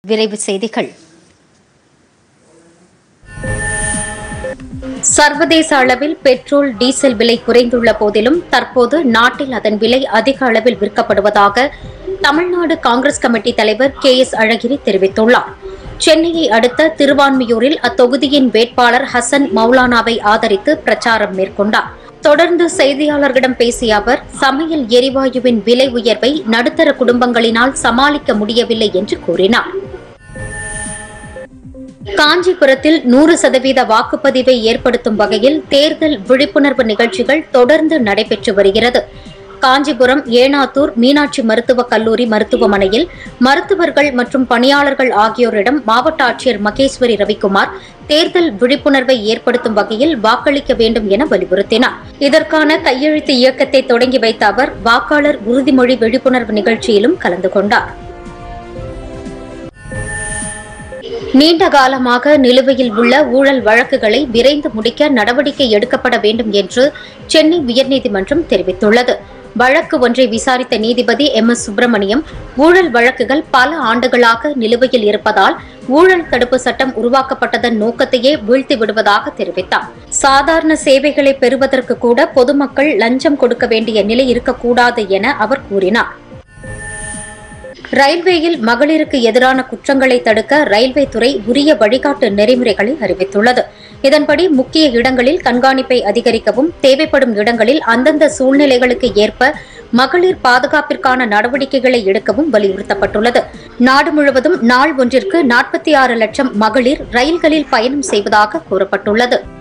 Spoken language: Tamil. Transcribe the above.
விரைவு செய்திகள் சர்வதேச அளவில் பெட்ரோல் டீசல் விலை குறைந்துள்ள போதிலும் தற்போது நாட்டில் அதன் விலை அதிக அளவில் விற்கப்படுவதாக தமிழ்நாடு காங்கிரஸ் கமிட்டி தலைவர் கே எஸ் அழகிரி தெரிவித்துள்ளார் சென்னையை அடுத்த திருவான்மியூரில் அத்தொகுதியின் வேட்பாளர் ஹசன் மௌலானாவை ஆதரித்து பிரச்சாரம் மேற்கொண்டார் தொடர்ந்து செய்தியாளர்களிடம் பேசிய அவர் சமையல் எரிவாயுவின் விலை உயர்வை நடுத்தர குடும்பங்களினால் சமாளிக்க முடியவில்லை என்று கூறினார் காஞ்சிபுரத்தில் நூறு சதவீத வாக்குப்பதிவை ஏற்படுத்தும் வகையில் தேர்தல் விழிப்புணர்வு நிகழ்ச்சிகள் தொடர்ந்து நடைபெற்று வருகிறது காஞ்சிபுரம் ஏனாத்தூர் மீனாட்சி மருத்துவக் கல்லூரி மருத்துவமனையில் மருத்துவர்கள் மற்றும் பணியாளர்கள் ஆகியோரிடம் மாவட்ட ஆட்சியர் மகேஸ்வரி ரவிக்குமார் தேர்தல் விழிப்புணர்வை ஏற்படுத்தும் வகையில் வாக்களிக்க வேண்டும் என வலியுறுத்தினார் இதற்கான கையெழுத்து இயக்கத்தை தொடங்கி வைத்த அவர் வாக்காளர் உறுதிமொழி விழிப்புணர்வு நிகழ்ச்சியிலும் கலந்து கொண்டார் நீண்ட காலமாக நிலுவையில் உள்ள ஊழல் வழக்குகளை விரைந்து முடிக்க நடவடிக்கை எடுக்கப்பட வேண்டும் என்று சென்னை உயர்நீதிமன்றம் தெரிவித்துள்ளது வழக்கு ஒன்றை விசாரித்த நீதிபதி எம் எஸ் சுப்பிரமணியம் ஊழல் வழக்குகள் பல ஆண்டுகளாக நிலுவையில் இருப்பதால் ஊழல் தடுப்பு சட்டம் உருவாக்கப்பட்டதன் நோக்கத்தையே வீழ்த்தி விடுவதாக தெரிவித்தார் சாதாரண சேவைகளை பெறுவதற்கு கூட பொதுமக்கள் லஞ்சம் கொடுக்க வேண்டிய நிலை இருக்கக்கூடாது என அவர் கூறினார் ரயில்வேயில் மகளிருக்கு எதிரான குற்றங்களை தடுக்க ரயில்வே துறை உரிய வழிகாட்டு நெறிமுறைகளை அறிவித்துள்ளது இதன்படி முக்கிய இடங்களில் கண்காணிப்பை அதிகரிக்கவும் தேவைப்படும் இடங்களில் அந்தந்த சூழ்நிலைகளுக்கு ஏற்ப மகளிர் பாதுகாப்பிற்கான நடவடிக்கைகளை எடுக்கவும் வலியுறுத்தப்பட்டுள்ளது நாடு முழுவதும் நாள் ஒன்றிற்கு நாற்பத்தி ஆறு லட்சம் மகளிர் ரயில்களில் பயணம் செய்வதாக கூறப்பட்டுள்ளது